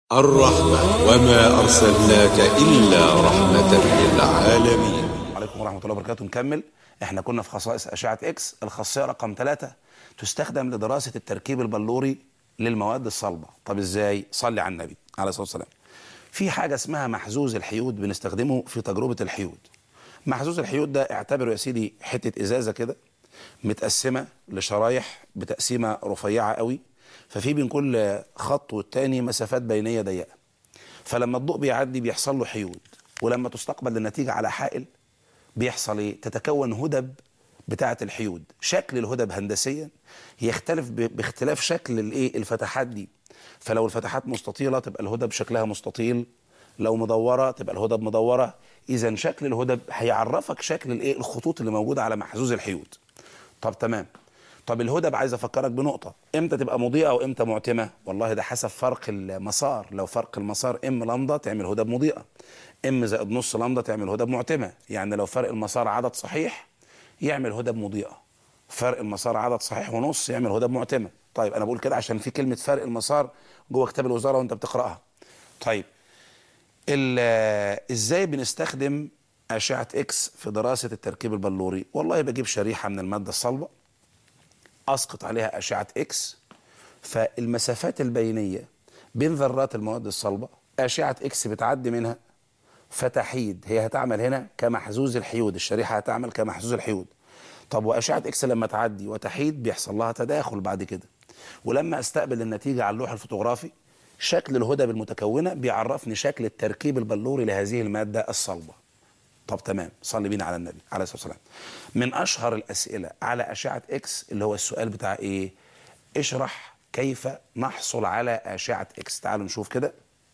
الرحمة وما أرسلناك إلا رحمة للعالمين عليكم ورحمة الله وبركاته نكمل احنا كنا في خصائص أشعة إكس الخاصية رقم ثلاثة تستخدم لدراسة التركيب البلوري للمواد الصلبة طب ازاي صلي على النبي عليه الصلاة والسلام في حاجة اسمها محزوز الحيود بنستخدمه في تجربة الحيود محزوز الحيود ده اعتبره يا سيدي حتة إزازة كده متقسمة لشرايح بتقسيمة رفيعة قوي ففي بين كل خط والتاني مسافات بينية ضيقة فلما الضوء بيعدي بيحصل له حيود ولما تستقبل النتيجة على حائل بيحصل ايه تتكون هدب بتاعة الحيود شكل الهدب هندسيا يختلف ب- باختلاف شكل الايه الفتحات دي فلو الفتحات مستطيلة تبقى الهدب شكلها مستطيل لو مدورة تبقى الهدب مدورة اذا شكل الهدب هيعرفك شكل الايه الخطوط اللي موجودة على محزوز الحيود طب تمام طب الهدب عايز افكرك بنقطة امتى تبقى مضيئة وامتى معتمة والله ده حسب فرق المسار لو فرق المسار ام لمضة تعمل هدب مضيئة ام زائد نص لمضة تعمل هدب معتمة يعني لو فرق المسار عدد صحيح يعمل هدب مضيئة فرق المسار عدد صحيح ونص يعمل هدب معتمة طيب انا بقول كده عشان في كلمة فرق المسار جوه كتاب الوزارة وانت بتقرأها طيب ال- ازاي بنستخدم أشعة إكس في دراسة التركيب البلوري والله بجيب شريحة من المادة الصلبة أسقط عليها أشعة إكس فالمسافات البينية بين ذرات المواد الصلبة أشعة إكس بتعدي منها فتحيد هي هتعمل هنا كمحزوز الحيود الشريحة هتعمل كمحزوز الحيود طب وأشعة إكس لما تعدي وتحيد بيحصل لها تداخل بعد كده ولما استقبل النتيجة على اللوح الفوتوغرافي شكل الهدب المتكونة بيعرفني شكل التركيب البلوري لهذه المادة الصلبة طب تمام صلي بينا على النبي عليه الصلاه والسلام من اشهر الاسئله على اشعه اكس اللي هو السؤال بتاع ايه اشرح كيف نحصل على اشعه اكس تعالوا نشوف كده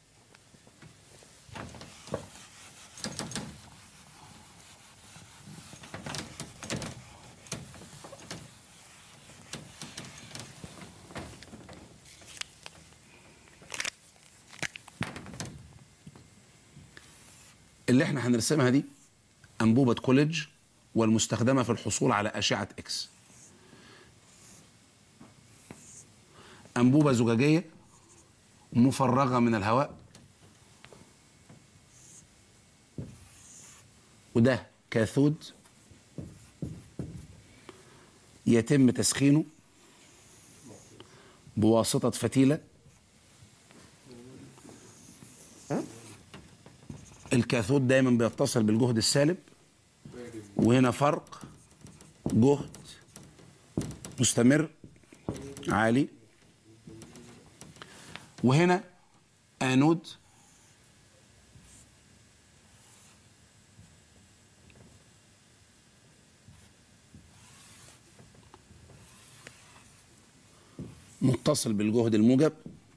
اللي احنا هنرسمها دي أنبوبة كوليدج والمستخدمة في الحصول على أشعة إكس أنبوبة زجاجية مفرغة من الهواء وده كاثود يتم تسخينه بواسطة فتيلة الكاثود دايما بيتصل بالجهد السالب وهنا فرق جهد مستمر عالي وهنا انود متصل بالجهد الموجب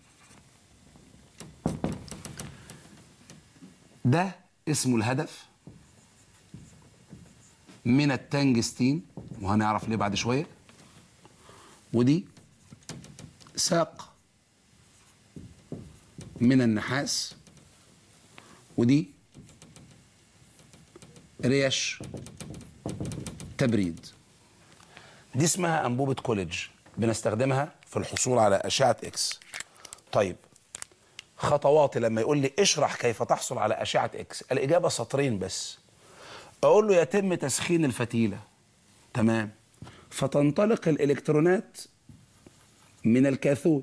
ده اسمه الهدف من التنجستين وهنعرف ليه بعد شويه ودي ساق من النحاس ودي ريش تبريد دي اسمها انبوبه كوليدج بنستخدمها في الحصول على اشعه اكس طيب خطواتي لما يقول لي اشرح كيف تحصل على أشعة إكس الإجابة سطرين بس أقول له يتم تسخين الفتيلة تمام فتنطلق الإلكترونات من الكاثود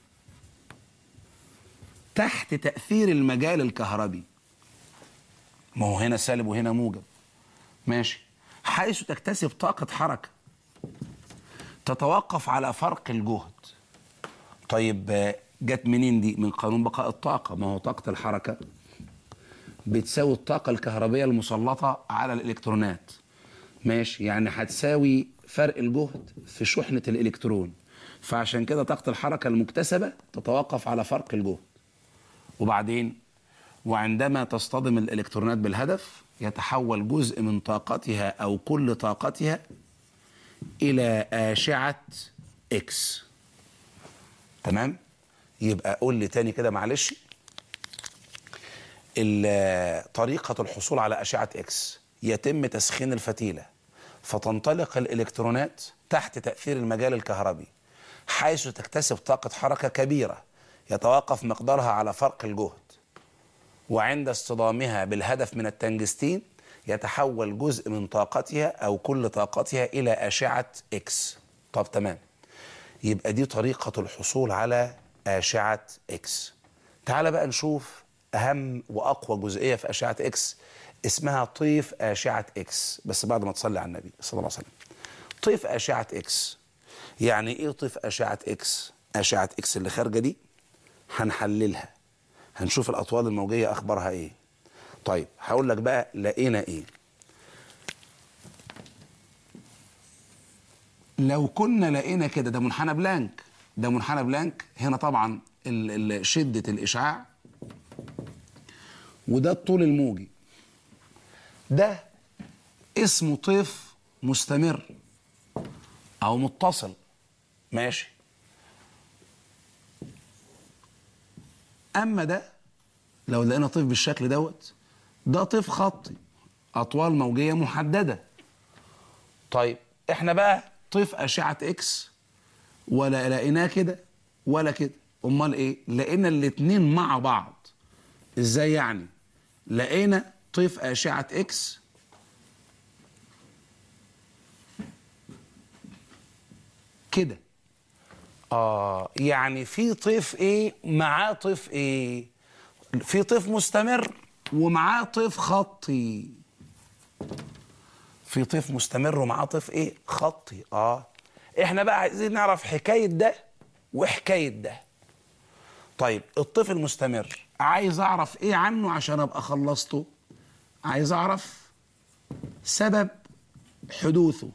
تحت تأثير المجال الكهربي ما هو هنا سالب وهنا موجب ماشي حيث تكتسب طاقة حركة تتوقف على فرق الجهد طيب آه، جت منين دي من قانون بقاء الطاقة ما هو طاقة الحركة بتساوي الطاقة الكهربية المسلطة على الإلكترونات ماشي يعني هتساوي فرق الجهد في شحنة الإلكترون فعشان كده طاقة الحركة المكتسبة تتوقف على فرق الجهد وبعدين وعندما تصطدم الإلكترونات بالهدف يتحول جزء من طاقتها أو كل طاقتها إلى أشعة إكس تمام يبقى قول لي تاني كده معلش ال- طريقة الحصول على أشعة إكس يتم تسخين الفتيلة فتنطلق الإلكترونات تحت تأثير المجال الكهربي حيث تكتسب طاقة حركة كبيرة يتوقف مقدارها على فرق الجهد وعند اصطدامها بالهدف من التنجستين يتحول جزء من طاقتها أو كل طاقتها إلى أشعة إكس طب تمام يبقى دي طريقة الحصول على أشعة إكس تعال بقى نشوف أهم وأقوى جزئية في أشعة إكس اسمها طيف أشعة إكس بس بعد ما تصلي على النبي صلى الله عليه وسلم طيف أشعة إكس يعني إيه طيف أشعة إكس أشعة إكس اللي خارجة دي هنحللها هنشوف الأطوال الموجية أخبارها إيه طيب هقول لك بقى لقينا إيه لو كنا لقينا كده ده منحنى بلانك ده منحنى بلانك هنا طبعا ال- ال- شدة الإشعاع وده الطول الموجي ده اسمه طيف مستمر أو متصل ماشي أما ده لو لقينا طيف بالشكل دوت ده طيف خطي أطوال موجية محددة طيب احنا بقى طيف أشعة إكس ولا لقيناه كده ولا كده أمال إيه؟ لقينا الاتنين مع بعض إزاي يعني؟ لقينا طيف أشعة إكس كده آه يعني في طيف إيه معاه طيف إيه؟ في طيف مستمر ومعاه طيف خطي في طيف مستمر ومعاه طيف ايه خطي اه احنا بقى عايزين نعرف حكايه ده وحكايه ده طيب الطيف المستمر عايز اعرف ايه عنه عشان ابقى خلصته عايز اعرف سبب حدوثه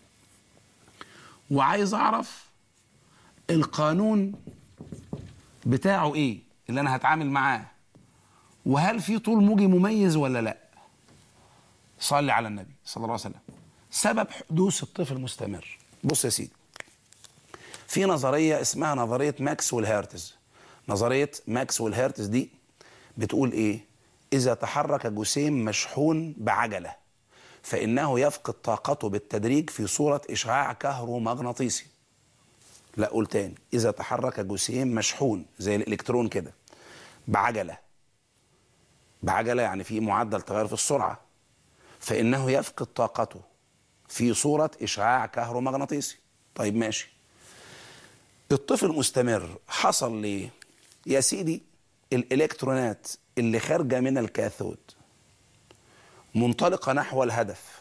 وعايز اعرف القانون بتاعه ايه اللي انا هتعامل معاه وهل في طول موجي مميز ولا لا صلي على النبي صلى الله عليه وسلم سبب حدوث الطيف المستمر بص يا سيدي في نظرية اسمها نظرية ماكس والهيرتز نظرية ماكس والهيرتز دي بتقول ايه إذا تحرك جسيم مشحون بعجلة فإنه يفقد طاقته بالتدريج في صورة إشعاع كهرومغناطيسي لا قول تاني إذا تحرك جسيم مشحون زي الإلكترون كده بعجلة بعجلة يعني في معدل تغير في السرعة فإنه يفقد طاقته في صورة إشعاع كهرومغناطيسي طيب ماشي الطفل المستمر حصل ليه يا سيدي الإلكترونات اللي خارجة من الكاثود منطلقة نحو الهدف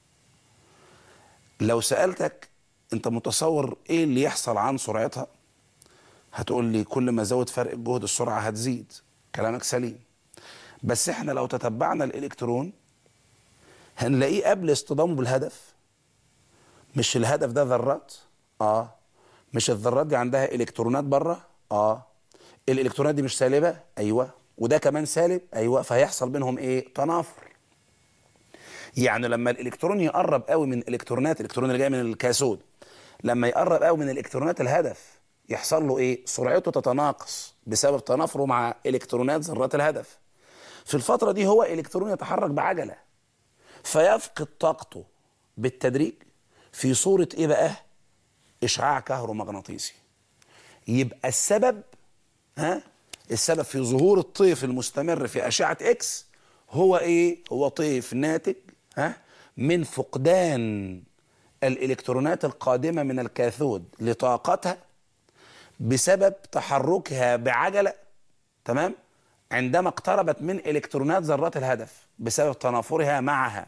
لو سألتك أنت متصور إيه اللي يحصل عن سرعتها هتقول لي كل ما زود فرق الجهد السرعة هتزيد كلامك سليم بس احنا لو تتبعنا الإلكترون هنلاقيه قبل اصطدامه بالهدف مش الهدف ده ذرات اه مش الذرات دي عندها الكترونات بره اه الالكترونات دي مش سالبه ايوه وده كمان سالب ايوه فهيحصل بينهم ايه تنافر يعني لما الالكترون يقرب قوي من الكترونات الالكترون اللي جاي من الكاثود لما يقرب قوي من الكترونات الهدف يحصل له ايه سرعته تتناقص بسبب تنافره مع الكترونات ذرات الهدف في الفتره دي هو الكترون يتحرك بعجله فيفقد طاقته بالتدريج في صورة ايه بقى اشعاع كهرومغناطيسي يبقى السبب ها السبب في ظهور الطيف المستمر في أشعة إكس هو إيه؟ هو طيف ناتج ها من فقدان الإلكترونات القادمة من الكاثود لطاقتها بسبب تحركها بعجلة تمام؟ عندما اقتربت من إلكترونات ذرات الهدف بسبب تنافرها معها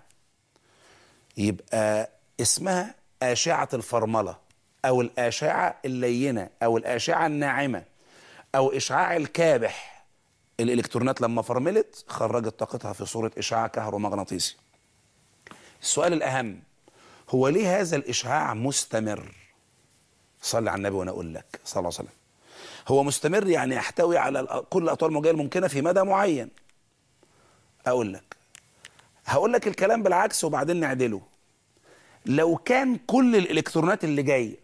يبقى اسمها أشعة الفرملة أو الأشعة اللينة أو الأشعة الناعمة أو إشعاع الكابح الإلكترونات لما فرملت خرجت طاقتها في صورة إشعاع كهرومغناطيسي السؤال الأهم هو ليه هذا الإشعاع مستمر صلي على النبي وأنا أقول لك صلى الله عليه وسلم هو مستمر يعني يحتوي على كل الأطوال الموجية الممكنة في مدى معين أقول لك هقول لك الكلام بالعكس وبعدين نعدله لو كان كل الإلكترونات اللي جاية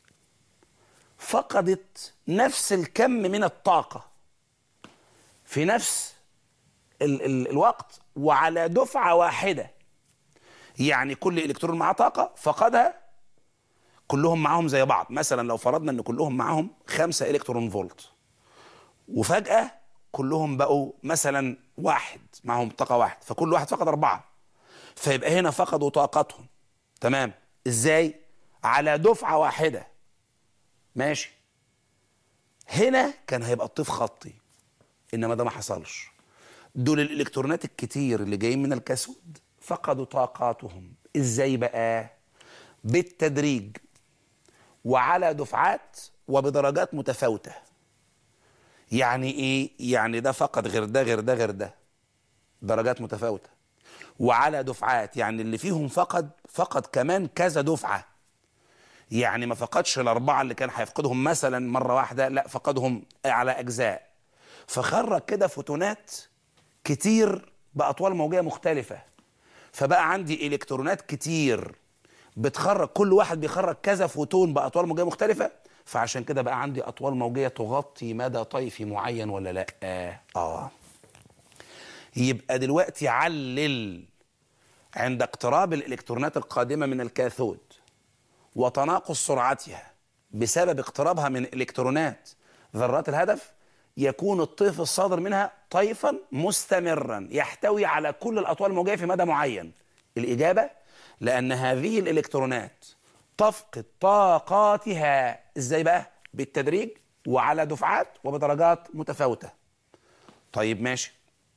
فقدت نفس الكم من الطاقة في نفس ال ال الوقت وعلى دفعة واحدة يعني كل إلكترون معاه طاقة فقدها كلهم معاهم زي بعض مثلا لو فرضنا ان كلهم معاهم خمسة إلكترون فولت وفجاه كلهم بقوا مثلا واحد معهم طاقه واحد فكل واحد فقد اربعه فيبقى هنا فقدوا طاقتهم تمام ازاي على دفعه واحده ماشي هنا كان هيبقى الطيف خطي انما ده ما حصلش دول الالكترونات الكتير اللي جايين من الكاثود فقدوا طاقاتهم ازاي بقى بالتدريج وعلى دفعات وبدرجات متفاوته يعني ايه يعني ده فقد غير ده غير ده غير ده درجات متفاوته وعلى دفعات يعني اللي فيهم فقد فقد كمان كذا دفعه يعني ما فقدش الاربعه اللي كان هيفقدهم مثلا مره واحده لا فقدهم على اجزاء فخرج كده فوتونات كتير باطوال موجيه مختلفه فبقى عندي الكترونات كتير بتخرج كل واحد بيخرج كذا فوتون باطوال موجيه مختلفه فعشان كده بقى عندي اطوال موجيه تغطي مدى طيفي معين ولا لا اه, آه. يبقى دلوقتي علل عند اقتراب الالكترونات القادمه من الكاثود وتناقص سرعتها بسبب اقترابها من الكترونات ذرات الهدف يكون الطيف الصادر منها طيفا مستمرا يحتوي على كل الاطوال الموجيه في مدى معين الاجابه لان هذه الالكترونات تفقد طاقاتها ازاي بقى بالتدريج وعلى دفعات وبدرجات متفاوته طيب ماشي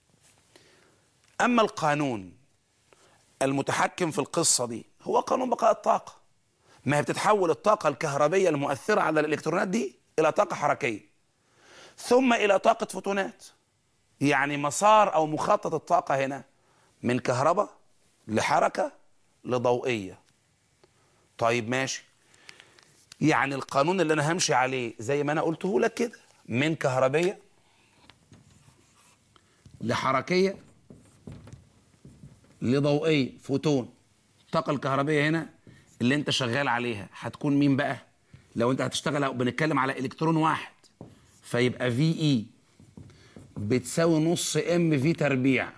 اما القانون المتحكم في القصه دي هو قانون بقاء الطاقه ما هي بتتحول الطاقه الكهربيه المؤثره على الالكترونات دي الى طاقه حركيه ثم الى طاقه فوتونات يعني مسار او مخطط الطاقه هنا من كهرباء لحركه لضوئيه طيب ماشي يعني القانون اللي انا همشي عليه زي ما انا قلته لك كده من كهربيه لحركيه لضوئيه فوتون الطاقه الكهربيه هنا اللي انت شغال عليها هتكون مين بقى لو انت هتشتغل بنتكلم على الكترون واحد فيبقى في اي بتساوي نص ام في تربيع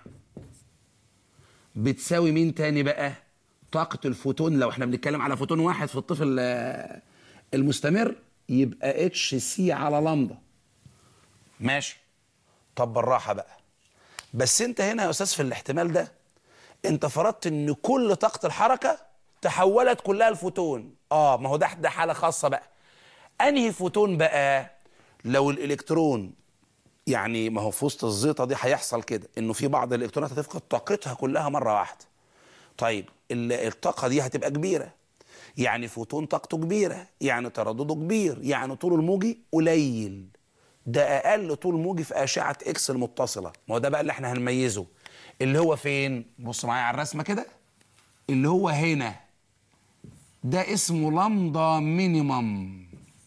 بتساوي مين تاني بقى طاقة الفوتون لو احنا بنتكلم على فوتون واحد في الطفل المستمر يبقى اتش سي على لمدة ماشي طب بالراحة بقى بس انت هنا يا استاذ في الاحتمال ده انت فرضت ان كل طاقة الحركة تحولت كلها لفوتون اه ما هو ده ده حالة خاصة بقى انهي فوتون بقى لو الالكترون يعني ما هو في وسط الزيطة دي هيحصل كده انه في بعض الالكترونات هتفقد طاقتها كلها مرة واحدة طيب الطاقة دي هتبقى كبيرة يعني فوتون طاقته كبيرة يعني تردده كبير يعني طوله الموجي قليل ده أقل طول موجي في أشعة إكس المتصلة ما هو ده بقى اللي احنا هنميزه اللي هو فين بص معايا على الرسمة كده اللي هو هنا ده اسمه لمدا مينيمم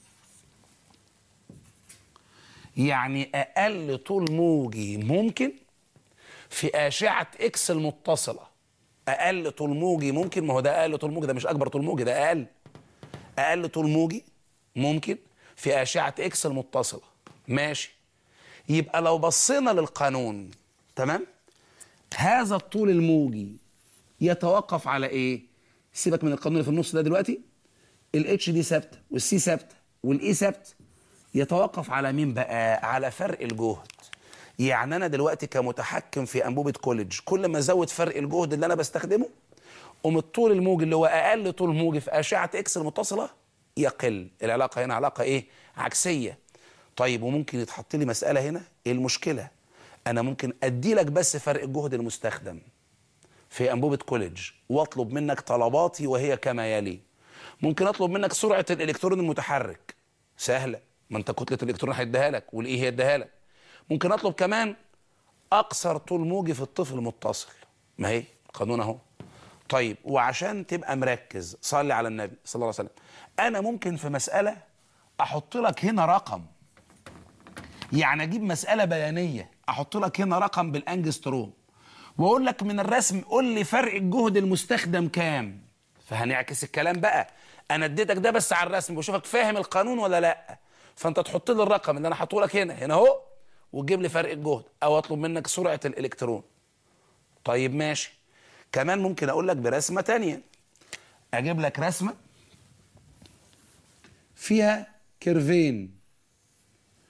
يعني أقل طول موجي ممكن في أشعة إكس المتصلة اقل طول موجي ممكن ما هو ده اقل طول موجي ده مش اكبر طول موجي ده اقل اقل طول موجي ممكن في اشعه اكس المتصله ماشي يبقى لو بصينا للقانون تمام هذا الطول الموجي يتوقف على ايه سيبك من القانون اللي في النص ده دلوقتي الاتش دي ثابته والسي ثابته والاي ثابت يتوقف على مين بقى على فرق الجهد يعني انا دلوقتي كمتحكم في انبوبه كوليدج كل ما ازود فرق الجهد اللي انا بستخدمه قوم الطول الموجي اللي هو اقل طول موجي في اشعه اكس المتصله يقل العلاقه هنا علاقه ايه عكسيه طيب وممكن يتحط لي مساله هنا ايه المشكله انا ممكن ادي لك بس فرق الجهد المستخدم في انبوبه كوليدج واطلب منك طلباتي وهي كما يلي ممكن اطلب منك سرعه الالكترون المتحرك سهله ما انت كتله الالكترون هيديها لك والايه هيديها لك ممكن اطلب كمان اقصر طول موجي في الطفل المتصل ما هي قانون اهو طيب وعشان تبقى مركز صلي على النبي صلى الله عليه وسلم انا ممكن في مساله احط لك هنا رقم يعني اجيب مساله بيانيه احط لك هنا رقم بالانجستروم واقول لك من الرسم قول لي فرق الجهد المستخدم كام فهنعكس الكلام بقى انا اديتك ده بس على الرسم بشوفك فاهم القانون ولا لا فانت تحط لي الرقم اللي انا حاطه لك هنا هنا اهو وتجيب لي فرق الجهد او اطلب منك سرعه الالكترون طيب ماشي كمان ممكن اقول لك برسمه تانية اجيب لك رسمه فيها كيرفين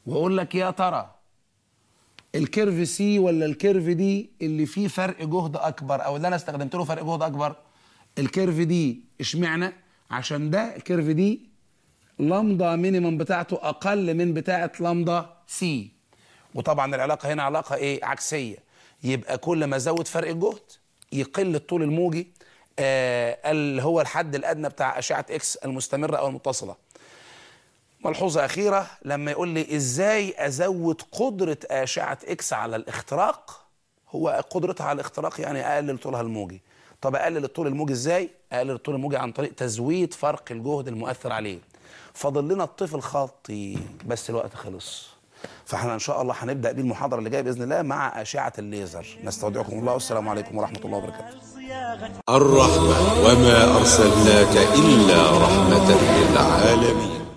واقول لك يا ترى الكيرف سي ولا الكيرف دي اللي فيه فرق جهد اكبر او اللي انا استخدمت له فرق جهد اكبر الكيرف دي اشمعنى عشان ده الكيرف دي لامدا مينيمم بتاعته اقل من بتاعه لامدا سي وطبعا العلاقه هنا علاقه ايه عكسيه يبقى كل ما ازود فرق الجهد يقل الطول الموجي آه اللي هو الحد الادنى بتاع اشعه اكس المستمره او المتصله ملحوظة أخيرة لما يقول لي إزاي أزود قدرة أشعة إكس على الاختراق هو قدرتها على الاختراق يعني أقلل طولها الموجي طب أقلل الطول الموجي إزاي؟ أقلل الطول الموجي عن طريق تزويد فرق الجهد المؤثر عليه فاضل لنا الطفل خطي بس الوقت خلص فاحنا ان شاء الله هنبدا بيه المحاضره اللي جايه باذن الله مع اشعه الليزر نستودعكم الله والسلام عليكم ورحمه الله وبركاته الرحمة وما أرسلناك إلا رحمة للعالمين